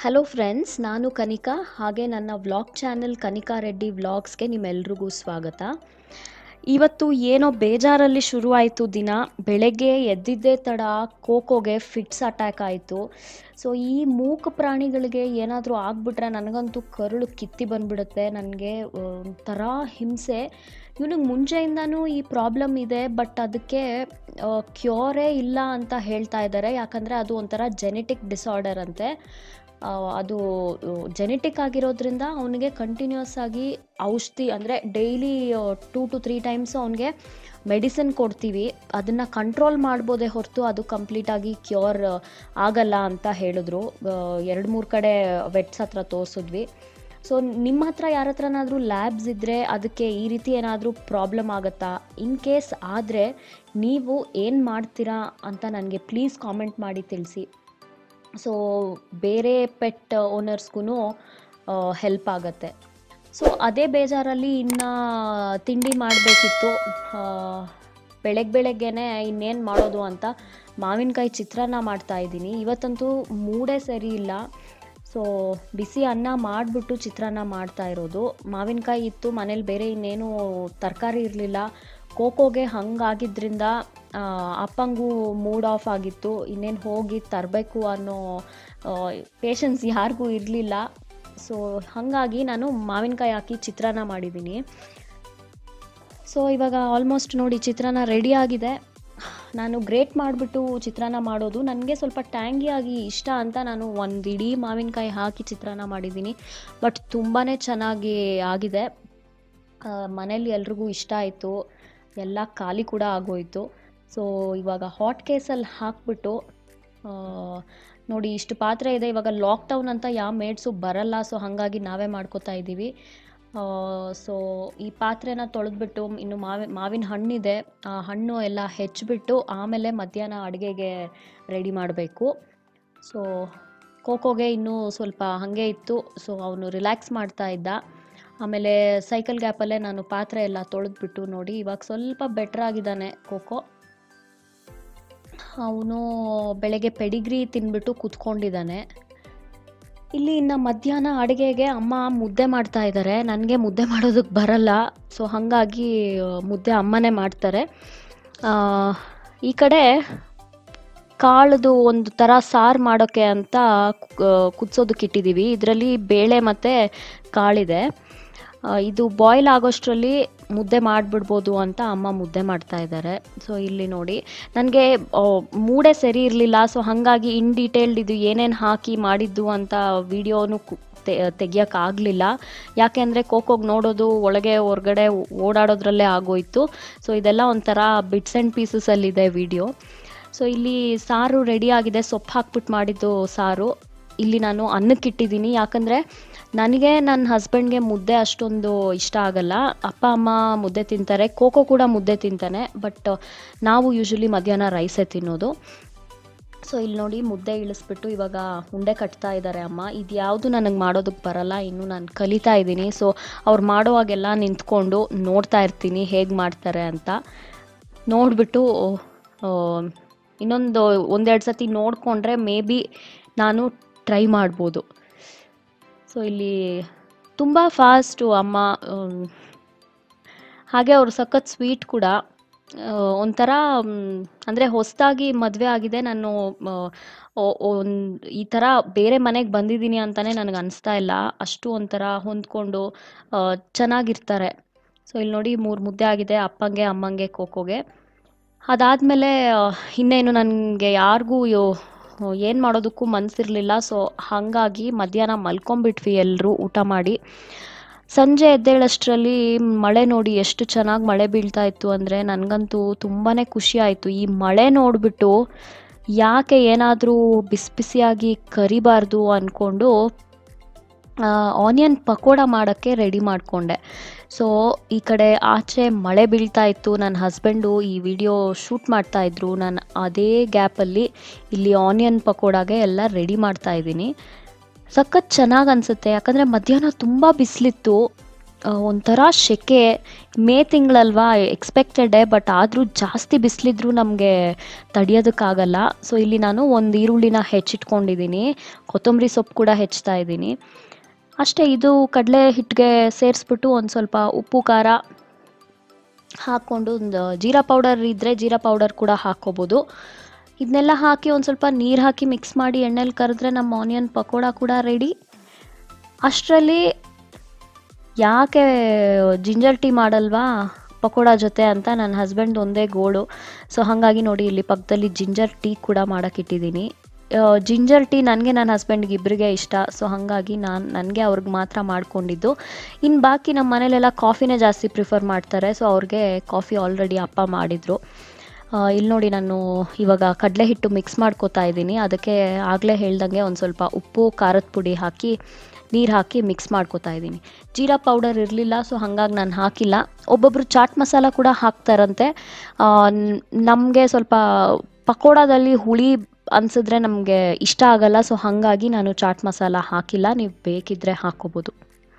hello friends ನಾನು ಕನಿಕಾ ಹಾಗೆ ನನ್ನ ವ್ಲಾಗ್ ಚಾನೆಲ್ ಕನಿಕಾ ರೆಡ್ಡಿ ವ್ಲಾಗ್ಸ್ಗೆ ನಿಮ್ಮೆಲ್ರಿಗೂ ಸ್ವಾಗತ ಇವತ್ತು ಏನೋ ಬೇಜಾರಲ್ಲಿ ಶುರುವಾಯಿತು ದಿನ ಬೆಳಗ್ಗೆ ಎದ್ದಿದ್ದೇ ತಡ ಕೋಕೋಗೆ ಫಿಟ್ಸ್ ಅಟ್ಯಾಕ್ ಆಯಿತು ಸೊ ಈ ಮೂಕ ಪ್ರಾಣಿಗಳಿಗೆ ಏನಾದರೂ ಆಗಿಬಿಟ್ರೆ ನನಗಂತೂ ಕರುಳು ಕಿತ್ತಿ ಬಂದ್ಬಿಡುತ್ತೆ ನನಗೆ ಒಂಥರ ಹಿಂಸೆ ಇವನಿಗೆ ಮುಂಚೆಯಿಂದನೂ ಈ ಪ್ರಾಬ್ಲಮ್ ಇದೆ ಬಟ್ ಅದಕ್ಕೆ ಕ್ಯೂರೇ ಇಲ್ಲ ಅಂತ ಹೇಳ್ತಾ ಇದ್ದಾರೆ ಯಾಕಂದರೆ ಅದು ಒಂಥರ ಜೆನೆಟಿಕ್ ಡಿಸಾರ್ಡರ್ ಅಂತೆ ಆ, ಅದು ಜೆನೆಟಿಕ್ ಆಗಿರೋದ್ರಿಂದ ಅವನಿಗೆ ಕಂಟಿನ್ಯೂಸ್ ಆಗಿ ಔಷಧಿ ಅಂದರೆ daily two to three times ಅವನಿಗೆ ಮೆಡಿಸಿನ್ ಕೊಡ್ತೀವಿ ಅದನ್ನು ಕಂಟ್ರೋಲ್ ಮಾಡ್ಬೋದೇ ಹೊರತು ಅದು ಕಂಪ್ಲೀಟಾಗಿ ಕ್ಯೂರ್ ಆಗಲ್ಲ ಅಂತ ಹೇಳಿದ್ರು ಎರಡು ಮೂರು ಕಡೆ ವೆಟ್ಸ್ ಹತ್ರ ತೋರಿಸಿದ್ವಿ ಸೊ ನಿಮ್ಮ ಹತ್ರ ಯಾರ ಹತ್ರನಾದರೂ ಲ್ಯಾಬ್ಸ್ ಇದ್ದರೆ ಅದಕ್ಕೆ ಈ ರೀತಿ ಏನಾದರೂ ಪ್ರಾಬ್ಲಮ್ ಆಗುತ್ತಾ ಇನ್ ಕೇಸ್ ಆದರೆ ನೀವು ಏನು ಮಾಡ್ತೀರಾ ಅಂತ ನನಗೆ ಪ್ಲೀಸ್ ಕಾಮೆಂಟ್ ಮಾಡಿ ತಿಳಿಸಿ ಸೊ ಬೇರೆ ಪೆಟ್ ಓನರ್ಸ್ಗೂ ಹೆಲ್ಪ್ ಆಗುತ್ತೆ ಸೊ ಅದೇ ಬೇಜಾರಲ್ಲಿ ಇನ್ನು ತಿಂಡಿ ಮಾಡಬೇಕಿತ್ತು ಬೆಳಗ್ಗೆ ಬೆಳಗ್ಗೆನೆ ಇನ್ನೇನು ಮಾಡೋದು ಅಂತ ಮಾವಿನಕಾಯಿ ಚಿತ್ರಾನ್ನ ಮಾಡ್ತಾ ಇದ್ದೀನಿ ಇವತ್ತಂತೂ ಮೂಡೇ ಸರಿ ಇಲ್ಲ ಸೊ ಬಿಸಿ ಅನ್ನ ಮಾಡಿಬಿಟ್ಟು ಚಿತ್ರಾನ್ನ ಮಾಡ್ತಾ ಇರೋದು ಮಾವಿನಕಾಯಿ ಇತ್ತು ಮನೇಲಿ ಬೇರೆ ಇನ್ನೇನು ತರಕಾರಿ ಇರಲಿಲ್ಲ ಕೋಕೋಗೆ ಹಂಗಾಗಿದ್ರಿಂದ ಆ, ಅಪ್ಪಂಗೂ ಮೂಡ್ ಆಫ್ ಆಗಿತ್ತು ಇನ್ನೇನು ಹೋಗಿ ತರಬೇಕು ಅನ್ನೋ ಪೇಷನ್ಸ್ ಯಾರಿಗೂ ಇರಲಿಲ್ಲ ಸೊ ಹಾಗಾಗಿ ನಾನು ಮಾವಿನಕಾಯಿ ಹಾಕಿ ಚಿತ್ರಾನ್ನ ಮಾಡಿದ್ದೀನಿ ಸೊ ಇವಾಗ ಆಲ್ಮೋಸ್ಟ್ ನೋಡಿ ಚಿತ್ರಾನ್ನ ರೆಡಿ ಆಗಿದೆ ನಾನು ಗ್ರೇಟ್ ಮಾಡಿಬಿಟ್ಟು ಚಿತ್ರಾನ್ನ ಮಾಡೋದು ನನಗೆ ಸ್ವಲ್ಪ ಟ್ಯಾಂಗಿಯಾಗಿ ಇಷ್ಟ ಅಂತ ನಾನು ಒಂದು ಇಡೀ ಮಾವಿನಕಾಯಿ ಹಾಕಿ ಚಿತ್ರಾನ್ನ ಮಾಡಿದ್ದೀನಿ ಬಟ್ ತುಂಬಾ ಚೆನ್ನಾಗಿ ಆಗಿದೆ ಮನೇಲಿ ಎಲ್ರಿಗೂ ಇಷ್ಟ ಆಯಿತು ಎಲ್ಲ ಖಾಲಿ ಕೂಡ ಆಗೋಯಿತು ಸೊ ಇವಾಗ ಹಾಟ್ ಕೇಸಲ್ಲಿ ಹಾಕ್ಬಿಟ್ಟು ಆ, ನೋಡಿ ಇಷ್ಟು ಪಾತ್ರೆ ಇದೆ ಇವಾಗ ಲಾಕ್ಡೌನ್ ಅಂತ ಯಾವ ಮೇಡ್ಸು ಬರಲ್ಲ ಸೊ ಹಾಗಾಗಿ ನಾವೇ ಮಾಡ್ಕೋತಾ ಇದ್ದೀವಿ ಸೊ ಈ ಪಾತ್ರೆನ ತೊಳೆದ್ಬಿಟ್ಟು ಇನ್ನು ಮಾವಿ ಮಾವಿನ ಹಣ್ಣಿದೆ ಆ ಹಣ್ಣು ಎಲ್ಲ ಹೆಚ್ಚಿಬಿಟ್ಟು ಆಮೇಲೆ ಮಧ್ಯಾಹ್ನ ಅಡುಗೆಗೆ ರೆಡಿ ಮಾಡಬೇಕು ಸೊ ಕೋಕೋಗೆ ಇನ್ನೂ ಸ್ವಲ್ಪ ಹಾಗೆ ಇತ್ತು ಸೊ ಅವನು ರಿಲ್ಯಾಕ್ಸ್ ಮಾಡ್ತಾ ಇದ್ದ ಆಮೇಲೆ ಸೈಕಲ್ ಗ್ಯಾಪಲ್ಲೇ ನಾನು ಪಾತ್ರೆ ಎಲ್ಲ ತೊಳೆದ್ಬಿಟ್ಟು ನೋಡಿ ಇವಾಗ ಸ್ವಲ್ಪ ಬೆಟ್ರ್ ಆಗಿದ್ದಾನೆ ಕೋಕೋ ಅವನು ಬೆಳಗ್ಗೆ ಪೆಡಿಗ್ರಿ ತಿಂದ್ಬಿಟ್ಟು ಕೂತ್ಕೊಂಡಿದ್ದಾನೆ ಇಲ್ಲಿ ಇನ್ನು ಮಧ್ಯಾಹ್ನ ಅಡುಗೆಗೆ ಅಮ್ಮ ಮುದ್ದೆ ಮಾಡ್ತಾ ಇದ್ದಾರೆ ನನಗೆ ಮುದ್ದೆ ಮಾಡೋದಕ್ಕೆ ಬರಲ್ಲ ಸೊ ಹಾಗಾಗಿ ಆ, ಮುದ್ದೆ ಅಮ್ಮನೇ ಮಾಡ್ತಾರೆ ಆ, ಈ ಕಡೆ ಕಾಳದು ಒಂದು ಥರ ಸಾರು ಮಾಡೋಕ್ಕೆ ಅಂತ ಕುದಿಸೋದಕ್ಕೆ ಇಟ್ಟಿದ್ದೀವಿ ಇದರಲ್ಲಿ ಬೇಳೆ ಮತ್ತು ಕಾಳಿದೆ ಆ, ಇದು ಬಾಯ್ಲ್ ಆಗೋಷ್ಟರಲ್ಲಿ ಮುದ್ದೆ ಮಾಡಿಬಿಡ್ಬೋದು ಅಂತ ಅಮ್ಮ ಮುದ್ದೆ ಮಾಡ್ತಾ ಇದ್ದಾರೆ ಸೊ ಇಲ್ಲಿ ನೋಡಿ ನನಗೆ ಮೂಡೇ ಸರಿ ಇರಲಿಲ್ಲ ಸೊ ಹಾಗಾಗಿ ಇನ್ ಡೀಟೇಲ್ಡ್ ಇದು ಏನೇನು ಹಾಕಿ ಮಾಡಿದ್ದು ಅಂತ ವಿಡಿಯೋನು ತೆಗಿಯೋಕ್ಕಾಗಲಿಲ್ಲ ಯಾಕೆಂದರೆ ಕೋಕೋಗೆ ನೋಡೋದು ಒಳಗೆ ಹೊರಗಡೆ ಓಡಾಡೋದ್ರಲ್ಲೇ ಆಗೋಯ್ತು ಸೊ ಇದೆಲ್ಲ ಒಂಥರ ಬಿಟ್ಸ್ ಆ್ಯಂಡ್ ಪೀಸಸಲ್ಲಿದೆ ವಿಡಿಯೋ ಸೊ ಇಲ್ಲಿ ಸಾರು ರೆಡಿ ಆಗಿದೆ ಸೊಪ್ಪು ಹಾಕ್ಬಿಟ್ಟು ಮಾಡಿದ್ದು ಸಾರು ಇಲ್ಲಿ ನಾನು ಅನ್ನಕ್ಕೆ ಇಟ್ಟಿದ್ದೀನಿ ಯಾಕಂದರೆ ನನಗೆ ನನ್ನ ಹಸ್ಬೆಂಡ್ಗೆ ಮುದ್ದೆ ಅಷ್ಟೊಂದು ಇಷ್ಟ ಆಗಲ್ಲ ಅಪ್ಪ ಅಮ್ಮ ಮುದ್ದೆ ತಿಂತಾರೆ ಕೋಕೋ ಕೂಡ ಮುದ್ದೆ ತಿಂತಾನೆ ಬಟ್ ನಾವು ಯೂಶ್ವಲಿ ಮಧ್ಯಾಹ್ನ ರೈಸೇ ತಿನ್ನೋದು ಸೊ ಇಲ್ಲಿ ನೋಡಿ ಮುದ್ದೆ ಇಳಿಸ್ಬಿಟ್ಟು ಇವಾಗ ಉಂಡೆ ಕಟ್ತಾ ಇದ್ದಾರೆ ಅಮ್ಮ ಇದು ಯಾವುದು ನನಗೆ ಮಾಡೋದಕ್ಕೆ ಬರಲ್ಲ ಇನ್ನು ನಾನು ಕಲಿತಾ ಇದ್ದೀನಿ ಸೊ ಅವ್ರು ಮಾಡೋವಾಗೆಲ್ಲ ನಿಂತ್ಕೊಂಡು ನೋಡ್ತಾ ಇರ್ತೀನಿ ಹೇಗೆ ಮಾಡ್ತಾರೆ ಅಂತ ನೋಡಿಬಿಟ್ಟು ಇನ್ನೊಂದು ಒಂದೆರಡು ಸತಿ ನೋಡಿಕೊಂಡ್ರೆ ಮೇ ಬಿ ನಾನು ಟ್ರೈ ಮಾಡ್ಬೋದು ಸೊ ಇಲ್ಲಿ ತುಂಬ ಫಾಸ್ಟು ಅಮ್ಮ ಆಮ್, ಹಾಗೆ ಅವರು ಸಖತ್ ಸ್ವೀಟ್ ಕೂಡ ಆ, ಒಂಥರ ಅಂದರೆ ಹೊಸದಾಗಿ ಮದುವೆ ಆಗಿದೆ ನಾನು ಒಂದು ಈ ಥರ ಬೇರೆ ಮನೆಗೆ ಬಂದಿದ್ದೀನಿ ಅಂತಲೇ ನನಗೆ ಅನಿಸ್ತಾ ಇಲ್ಲ ಅಷ್ಟು ಒಂಥರ ಹೊಂದ್ಕೊಂಡು ಆ, ಚೆನ್ನಾಗಿರ್ತಾರೆ ಸೊ ಇಲ್ಲಿ ನೋಡಿ ಮೂರು ಮುದ್ದೆ ಆಗಿದೆ ಅಪ್ಪಂಗೆ ಅಮ್ಮಂಗೆ ಕೋಕೋಗೆ ಅದಾದಮೇಲೆ ಇನ್ನೇನು ನನಗೆ ಯಾರಿಗೂ ಏನು ಮಾಡೋದಕ್ಕೂ ಮನಸ್ಸಿರಲಿಲ್ಲ ಸೊ ಹಾಗಾಗಿ ಮಧ್ಯಾಹ್ನ ಮಲ್ಕೊಂಬಿಟ್ವಿ ಎಲ್ಲರೂ ಊಟ ಮಾಡಿ ಸಂಜೆ ಎದ್ದೇಳಷ್ಟರಲ್ಲಿ ಮಳೆ ನೋಡಿ ಎಷ್ಟು ಚೆನ್ನಾಗಿ ಮಳೆ ಬೀಳ್ತಾ ಇತ್ತು ಅಂದರೆ ನನಗಂತೂ ತುಂಬಾ ಖುಷಿ ಆಯಿತು ಈ ಮಳೆ ನೋಡಿಬಿಟ್ಟು ಯಾಕೆ ಏನಾದರೂ ಬಿಸಿ ಬಿಸಿಯಾಗಿ ಕರಿಬಾರ್ದು ಅಂದ್ಕೊಂಡು ಆನಿಯನ್ ಪಕೋಡ ಮಾಡೋಕ್ಕೆ ರೆಡಿ ಮಾಡಿಕೊಂಡೆ ಸೊ ಈ ಕಡೆ ಆಚೆ ಮಳೆ ಬೀಳ್ತಾ ಇತ್ತು ನನ್ನ ಹಸ್ಬೆಂಡು ಈ ವಿಡಿಯೋ ಶೂಟ್ ಮಾಡ್ತಾ ಇದ್ರು ನಾನು ಅದೇ ಗ್ಯಾಪಲ್ಲಿ ಇಲ್ಲಿ ಆನಿಯನ್ ಪಕೋಡಾಗೆ ಎಲ್ಲ ರೆಡಿ ಮಾಡ್ತಾ ಇದ್ದೀನಿ ಸಖತ್ ಚೆನ್ನಾಗಿ ಅನಿಸುತ್ತೆ ಯಾಕಂದರೆ ಮಧ್ಯಾಹ್ನ ತುಂಬ ಬಿಸಿಲಿತ್ತು ಒಂಥರ ಸೆಕೆ ಮೇ ತಿಂಗಳಲ್ವಾ ಎಕ್ಸ್ಪೆಕ್ಟೆಡೇ ಬಟ್ ಆದರೂ ಜಾಸ್ತಿ ಬಿಸಿಲಿದ್ರು ನಮಗೆ ತಡೆಯೋದಕ್ಕಾಗಲ್ಲ ಸೊ ಇಲ್ಲಿ ನಾನು ಒಂದು ಈರುಳ್ಳಿನ ಹೆಚ್ಚಿಟ್ಕೊಂಡಿದ್ದೀನಿ ಕೊತ್ತಂಬರಿ ಸೊಪ್ಪು ಕೂಡ ಹೆಚ್ಚ್ತಾ ಇದ್ದೀನಿ ಅಷ್ಟೇ ಇದು ಕಡಲೆ ಹಿಟ್ಟಿಗೆ ಸೇರಿಸ್ಬಿಟ್ಟು ಒಂದು ಸ್ವಲ್ಪ ಉಪ್ಪು ಖಾರ ಹಾಕ್ಕೊಂಡು ಒಂದು ಜೀರಾ ಪೌಡರ್ ಇದ್ದರೆ ಜೀರಾ ಪೌಡರ್ ಕೂಡ ಹಾಕ್ಕೋಬೋದು ಇದನ್ನೆಲ್ಲ ಹಾಕಿ ಒಂದು ಸ್ವಲ್ಪ ನೀರು ಹಾಕಿ ಮಿಕ್ಸ್ ಮಾಡಿ ಎಣ್ಣೆಲಿ ಕರೆದ್ರೆ ನಮ್ಮ ಆನಿಯನ್ ಪಕೋಡ ಕೂಡ ರೆಡಿ ಅಷ್ಟರಲ್ಲಿ ಯಾಕೆ ಜಿಂಜರ್ ಟೀ ಮಾಡಲ್ವಾ ಪಕೋಡ ಜೊತೆ ಅಂತ ನನ್ನ ಹಸ್ಬೆಂಡ್ ಒಂದೇ ಗೋಳು ಸೊ ಹಾಗಾಗಿ ನೋಡಿ ಇಲ್ಲಿ ಪಕ್ಕದಲ್ಲಿ ಜಿಂಜರ್ ಟೀ ಕೂಡ ಮಾಡೋಕ್ಕಿಟ್ಟಿದ್ದೀನಿ ಜಿಂಜರ್ ಟೀ ನನಗೆ ನನ್ನ ಹಸ್ಬೆಂಡ್ಗೆ ಇಬ್ಬರಿಗೆ ಇಷ್ಟ ಸೊ ಹಾಗಾಗಿ ನಾನು ನನಗೆ ಅವ್ರಿಗೆ ಮಾತ್ರ ಮಾಡ್ಕೊಂಡಿದ್ದು ಇನ್ನು ಬಾಕಿ ನಮ್ಮ ಮನೇಲೆಲ್ಲ ಕಾಫಿನೇ ಜಾಸ್ತಿ ಪ್ರಿಫರ್ ಮಾಡ್ತಾರೆ ಸೊ ಅವ್ರಿಗೆ ಕಾಫಿ ಆಲ್ರೆಡಿ ಅಪ್ಪ ಮಾಡಿದರು ಇಲ್ಲಿ ನೋಡಿ ನಾನು ಇವಾಗ ಕಡಲೆ ಹಿಟ್ಟು ಮಿಕ್ಸ್ ಮಾಡ್ಕೋತಾ ಇದ್ದೀನಿ ಅದಕ್ಕೆ ಆಗಲೇ ಹೇಳ್ದಂಗೆ ಒಂದು ಸ್ವಲ್ಪ ಉಪ್ಪು ಖಾರದ ಪುಡಿ ಹಾಕಿ ನೀರು ಹಾಕಿ ಮಿಕ್ಸ್ ಮಾಡ್ಕೋತಾ ಇದ್ದೀನಿ ಜೀರಾ ಪೌಡರ್ ಇರಲಿಲ್ಲ ಸೊ ಹಾಗಾಗಿ ನಾನು ಹಾಕಿಲ್ಲ ಒಬ್ಬೊಬ್ಬರು ಚಾಟ್ ಮಸಾಲ ಕೂಡ ಹಾಕ್ತಾರಂತೆ ನಮಗೆ ಸ್ವಲ್ಪ ಪಕೋಡದಲ್ಲಿ ಹುಳಿ ಅನಿಸಿದ್ರೆ ನಮಗೆ ಇಷ್ಟ ಆಗಲ್ಲ ಸೊ ಹಾಗಾಗಿ ನಾನು ಚಾಟ್ ಮಸಾಲ ಹಾಕಿಲ್ಲ ನೀವು ಬೇಕಿದ್ದರೆ ಹಾಕ್ಕೋಬೋದು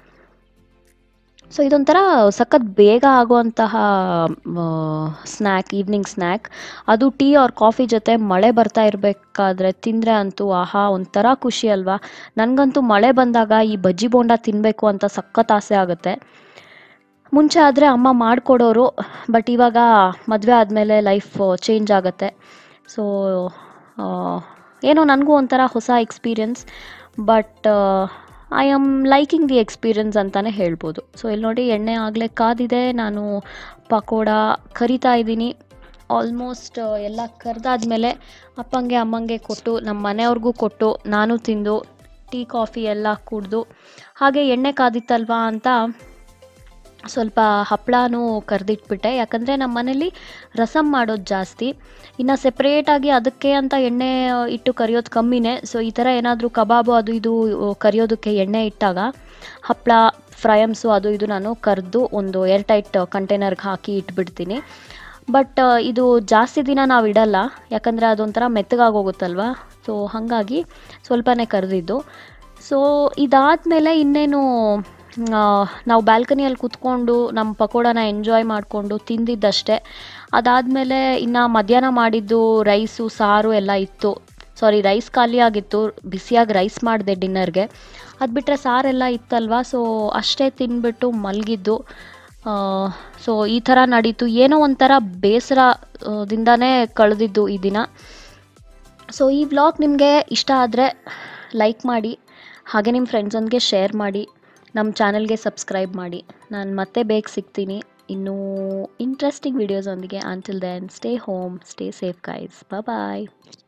ಸೊ ಇದೊಂಥರ ಸಖತ್ ಬೇಗ ಆಗುವಂತಹ ಸ್ನ್ಯಾಕ್ ಈವ್ನಿಂಗ್ ಸ್ನ್ಯಾಕ್ ಅದು ಟೀ ಆರ್ ಕಾಫಿ ಜೊತೆ ಮಳೆ ಬರ್ತಾ ಇರಬೇಕಾದ್ರೆ ತಿಂದರೆ ಅಂತೂ ಆಹಾ ಒಂಥರ ಖುಷಿ ಅಲ್ವಾ ನನಗಂತೂ ಮಳೆ ಬಂದಾಗ ಈ ಬಜ್ಜಿ ಬೋಂಡ ತಿನ್ನಬೇಕು ಅಂತ ಸಖತ್ ಆಸೆ ಆಗುತ್ತೆ ಮುಂಚೆ ಆದರೆ ಅಮ್ಮ ಮಾಡಿಕೊಡೋರು ಬಟ್ ಇವಾಗ ಮದುವೆ ಆದಮೇಲೆ ಲೈಫ್ ಚೇಂಜ್ ಆಗುತ್ತೆ ಸೊ ಏನೋ ನನಗೂ ಒಂಥರ ಹೊಸ experience but I am liking the experience ಅಂತಲೇ ಹೇಳ್ಬೋದು ಸೊ ಇಲ್ಲಿ ನೋಡಿ ಎಣ್ಣೆ ಆಗಲೇ ಕಾದಿದೆ ನಾನು ಪಕೋಡ ಕರಿತಾ ಇದ್ದೀನಿ ಆಲ್ಮೋಸ್ಟ್ ಎಲ್ಲ ಕರೆದಾದ್ಮೇಲೆ ಅಪ್ಪಂಗೆ ಅಮ್ಮಂಗೆ ಕೊಟ್ಟು ನಮ್ಮ ಮನೆಯವ್ರಿಗೂ ಕೊಟ್ಟು ನಾನು ತಿಂದು ಟೀ ಕಾಫಿ ಎಲ್ಲ ಕುಡಿದು ಹಾಗೆ ಎಣ್ಣೆ ಕಾದಿತ್ತಲ್ವಾ ಅಂತ ಸ್ವಲ್ಪ ಹಪ್ಪಳನೂ ಕರೆದಿಟ್ಬಿಟ್ಟೆ ಯಾಕಂದರೆ ನಮ್ಮ ಮನೇಲಿ ರಸಮ್ ಮಾಡೋದು ಜಾಸ್ತಿ ಇನ್ನು ಸೆಪ್ರೇಟಾಗಿ ಅದಕ್ಕೆ ಅಂತ ಎಣ್ಣೆ ಇಟ್ಟು ಕರಿಯೋದು ಕಮ್ಮಿನೇ ಸೊ ಈ ಥರ ಏನಾದರೂ ಕಬಾಬು ಅದು ಇದು ಕರಿಯೋದಕ್ಕೆ ಎಣ್ಣೆ ಇಟ್ಟಾಗ ಹಪ್ಪಳ ಫ್ರಯಮ್ಸು ಅದು ಇದು ನಾನು ಕರೆದು ಒಂದು ಏರ್ ಟೈಟ್ ಕಂಟೈನರ್ಗೆ ಹಾಕಿ ಇಟ್ಬಿಡ್ತೀನಿ ಬಟ್ ಇದು ಜಾಸ್ತಿ ದಿನ ನಾವು ಇಡಲ್ಲ ಯಾಕಂದರೆ ಅದೊಂಥರ ಮೆತ್ತಗಾಗೋಗುತ್ತಲ್ವ ಸೊ ಹಾಗಾಗಿ ಸ್ವಲ್ಪನೇ ಕರೆದಿದ್ದು ಸೊ ಇದಾದಮೇಲೆ ಇನ್ನೇನು ನಾವು ಬ್ಯಾಲ್ಕನಿಯಲ್ಲಿ ಕೂತ್ಕೊಂಡು ನಮ್ಮ ಪಕೋಡನ ಎಂಜಾಯ್ ಮಾಡಿಕೊಂಡು ತಿಂದಿದ್ದಷ್ಟೇ ಅದಾದಮೇಲೆ ಇನ್ನು ಮಧ್ಯಾಹ್ನ ಮಾಡಿದ್ದು ರೈಸು ಸಾರು ಎಲ್ಲ ಇತ್ತು ಸಾರಿ ರೈಸ್ ಖಾಲಿ ಆಗಿತ್ತು ಬಿಸಿಯಾಗಿ ರೈಸ್ ಮಾಡಿದೆ ಡಿನ್ನರ್ಗೆ ಅದು ಬಿಟ್ಟರೆ ಸಾರೆಲ್ಲ ಇತ್ತಲ್ವ ಸೊ ಅಷ್ಟೇ ತಿಂದ್ಬಿಟ್ಟು ಮಲಗಿದ್ದು ಸೊ ಈ ಥರ ನಡೀತು ಏನೋ ಒಂಥರ ಬೇಸರದಿಂದನೇ ಕಳೆದಿದ್ದು ಈ ದಿನ ಸೊ ಈ ವ್ಲಾಗ್ ನಿಮಗೆ ಇಷ್ಟ ಆದರೆ ಲೈಕ್ ಮಾಡಿ ಹಾಗೆ ನಿಮ್ಮ ಫ್ರೆಂಡ್ಸೊಂದಿಗೆ ಶೇರ್ ಮಾಡಿ ನಮ್ಮ ಚಾನಲ್ಗೆ ಸಬ್ಸ್ಕ್ರೈಬ್ ಮಾಡಿ ನಾನು ಮತ್ತೆ ಬೇಗ ಸಿಗ್ತೀನಿ ಇನ್ನೂ ಇಂಟ್ರೆಸ್ಟಿಂಗ್ ವೀಡಿಯೋಸೊಂದಿಗೆ until then stay home stay safe guys ಬಾಯ್